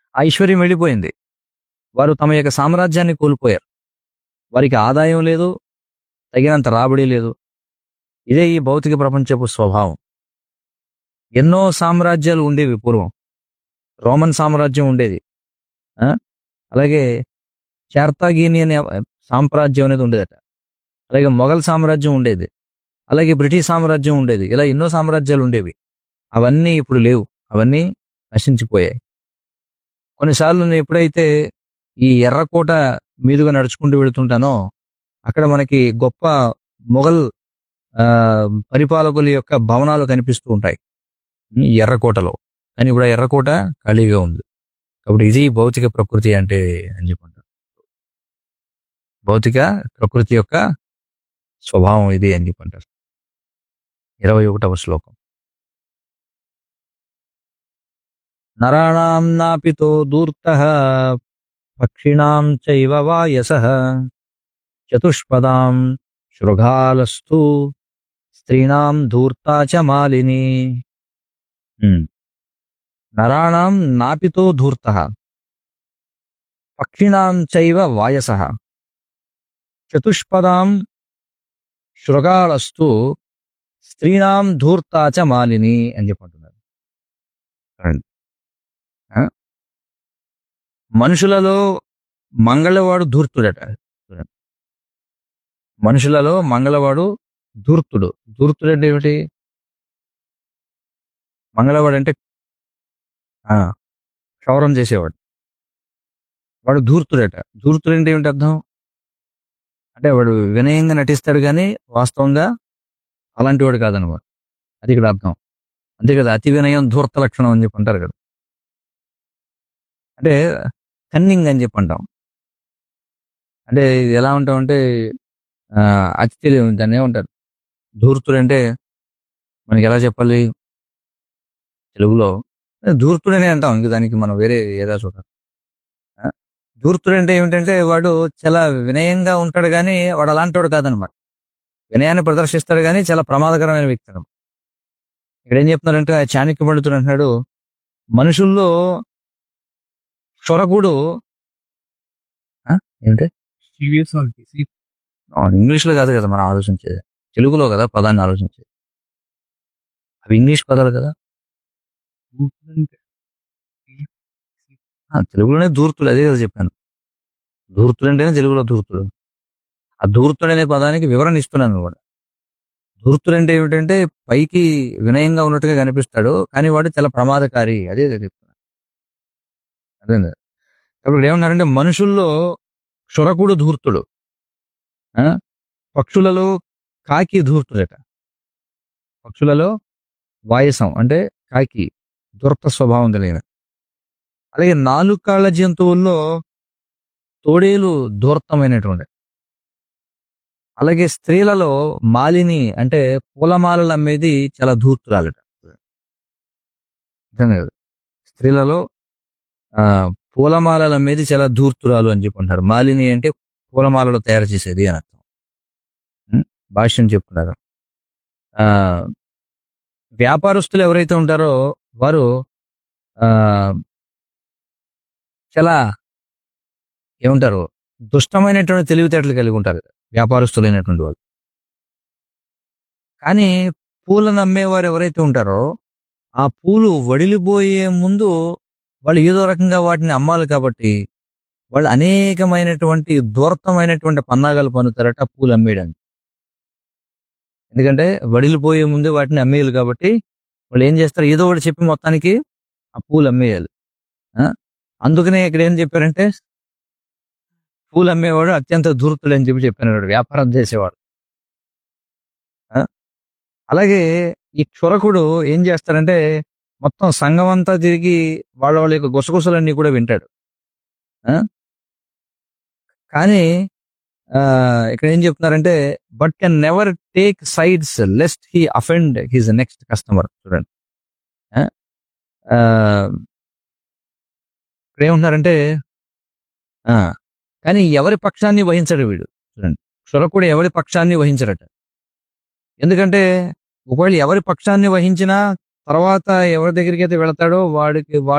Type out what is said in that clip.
ఆ ఐశ్వర్యం వెళ్ళిపోయింది వారు తమ యొక్క సామ్రాజ్యాన్ని కోల్పోయారు వారికి ఆదాయం లేదు తగినంత రాబడి లేదు ఇదే ఈ భౌతిక ప్రపంచపు స్వభావం ఎన్నో సామ్రాజ్యాలు ఉండేవి పూర్వం రోమన్ సామ్రాజ్యం ఉండేది ఆ? అలాగే చార్తాగీని అనే సామ్రాజ్యం అనేది ఉండేదట అలాగే మొఘల్ సామ్రాజ్యం ఉండేది అలాగే బ్రిటిష్ సామ్రాజ్యం ఉండేది ఇలా ఎన్నో సామ్రాజ్యాలు ఉండేవి అవన్నీ ఇప్పుడు లేవు అవన్నీ నశించిపోయాయి కొన్నిసార్లు నేను ఎప్పుడైతే ఈ ఎర్రకోట మీదుగా నడుచుకుంటూ వెళుతుంటానో అక్కడ మనకి గొప్ప మొఘల్ ఆ, పరిపాలకుల యొక్క భవనాలు కనిపిస్తూ ఉంటాయి ఈ ఎర్రకోటలో కానీ ఇప్పుడు ఆ ఎర్రకోట ఖాళీగా ఉంది కాబట్టి ఇది భౌతిక ప్రకృతి అంటే అని చెప్పంటారు భౌతిక ప్రకృతి యొక్క స్వభావం ఇది అని చెప్పంటారు ఇరవై ఒకటవ శ్లోకం నరాణాం నాపితో దూర్త పక్షిణాం చైవ వాయస చతుష్పదాం శృగాలస్తు స్త్రీణాం ధూర్తా చ మాలిని ఉమ్. నరాణాం నాపితో ధూర్త పక్షిణాం చైవ వాయస చతుష్పదాం శృగాలస్తు స్త్రీణాం ధూర్తా చ మాలిని అని చెప్పంటున్నారు చూడండి. ఆ? మనుషులలో మంగళవాడు ధూర్తుడట చూడండి. మనుషులలో మంగళవాడు ధూర్తుడు ధూర్తుడు అంటే ఏమిటి మంగళవాడు అంటే ఆ, క్షౌరం చేసేవాడు వాడు ధూర్తుడట ధూర్తుడు అంటే ఏమిటి అర్థం అంటే వాడు వినయంగా నటిస్తాడు కానీ వాస్తవంగా అలాంటి వాడు కాదనమాట అది ఇక్కడ అర్థం అంతే కదా అతి వినయం ధూర్త లక్షణం అని చెప్పి అంటారు కదా అంటే కన్నింగ్ అని చెప్పి అంటాం అంటే ఇది ఎలా ఉంటాం అంటే ఆ, అతి తెలివి దాన్ని ఏమంటారు ధూర్తుడు అంటే మనకి ఎలా చెప్పాలి తెలుగులో ధూర్తుడనే అంటాం ఇంక దానికి మనం వేరే ఏదా చూడాలి ఆ? ధూర్తుడు అంటే ఏమిటంటే వాడు చాలా వినయంగా ఉంటాడు కానీ వాడు అలాంటి వాడు కాదనమాట వినయాన్ని ప్రదర్శిస్తాడు కానీ చాలా ప్రమాదకరమైన వ్యక్తి అనమాట ఇక్కడ ఏం చెప్తున్నారంటే ఆ చాణక్య పండితుడు అంటున్నాడు మనుషుల్లో క్షొరకుడు ఆ? ఏంటి సీరియస్ ఇంగ్లీష్ లో కాదు కదా మనం ఆలోచించేది తెలుగులో కదా పదాన్ని ఆలోచించేది అవి ఇంగ్లీష్ పదాలు కదా ఆ, తెలుగులోనే ధూర్తుడు అదే కదా చెప్పాను ధూర్తుడు అంటేనే తెలుగులో ధూర్తుడు ఆ ధూర్తుడు అనే పదానికి వివరణ ఇస్తున్నాను కూడా ధూర్తుడు అంటే ఏమిటంటే పైకి వినయంగా ఉన్నట్టుగా కనిపిస్తాడు కానీ వాడు చాలా ప్రమాదకారి అదే చెప్తున్నాను అదే కాబట్టి ఏమన్నారంటే మనుషుల్లో క్షురకుడు ధూర్తుడు ఆ? పక్షులలో కాకి ధూర్తుడట పక్షులలో వాయసం అంటే కాకి దుర్త స్వభావం కలిగిన అలాగే నాలుగు కాళ్ళ జంతువుల్లో తోడేలు దూర్తమైనటువంటి అలాగే స్త్రీలలో మాలిని అంటే పూలమాలలు అమ్మేది చాలా ధూర్తురాలట నిజంగా కదా. స్త్రీలలో ఆ పూలమాలలు అమ్మేది చాలా ధూర్తురాలు అని చెప్పుకుంటారు మాలిని అంటే పూలమాలలు తయారు చేసేది అని అర్థం ఉం? భాష్యం చెప్తున్నారు ఆ వ్యాపారస్తులు ఎవరైతే ఉంటారో వారు ఆ చాలా ఏమంటారు దుష్టమైనటువంటి తెలివితేటలు కలిగి ఉంటారు కదా, వ్యాపారస్తులైనటువంటి వాళ్ళు కానీ పూలను అమ్మేవారు ఎవరైతే ఉంటారో ఆ పూలు వడిలిపోయే ముందు వాళ్ళు ఏదో రకంగా వాటిని అమ్మాలి కాబట్టి వాళ్ళు అనేకమైనటువంటి దూరతమైనటువంటి పన్నాగాలు పన్నుతారట ఆ పూలు అమ్మేయడానికి ఎందుకంటే వడిలిపోయే ముందు వాటిని అమ్మేయాలి కాబట్టి వాళ్ళు ఏం చేస్తారు ఏదో ఒకటి చెప్పి మొత్తానికి ఆ పూలు అమ్మేయాలి ఆ? అందుకనే ఇక్కడ ఏం చెప్పారంటే పూలు అమ్మేవాడు అత్యంత ధూర్తుడు అని చెప్పి చెప్పారు వ్యాపారం చేసేవాడు ఆ? అలాగే ఈ క్షురకుడు ఏం చేస్తారంటే మొత్తం సంఘం అంతా తిరిగి వాళ్ళ వాళ్ళ యొక్క గుసగుసలన్నీ కూడా వింటాడు ఆ? కానీ ఆ, ఇక్కడ ఏం చెప్తున్నారంటే but can never take sides lest he offend his next customer చూడండి ఆ? ఆ, ఇక్కడ ఏమంటున్నారంటే ఆ, కానీ ఎవరి పక్షాన్ని వహించడు వీడు చూడండి క్షురకుడు ఎవరి పక్షాన్ని వహించడట ఎందుకంటే ఒకవేళ ఎవరి పక్షాన్ని వహించినా తర్వాత ఎవరి దగ్గరికి అయితే వెళతాడో వాడికి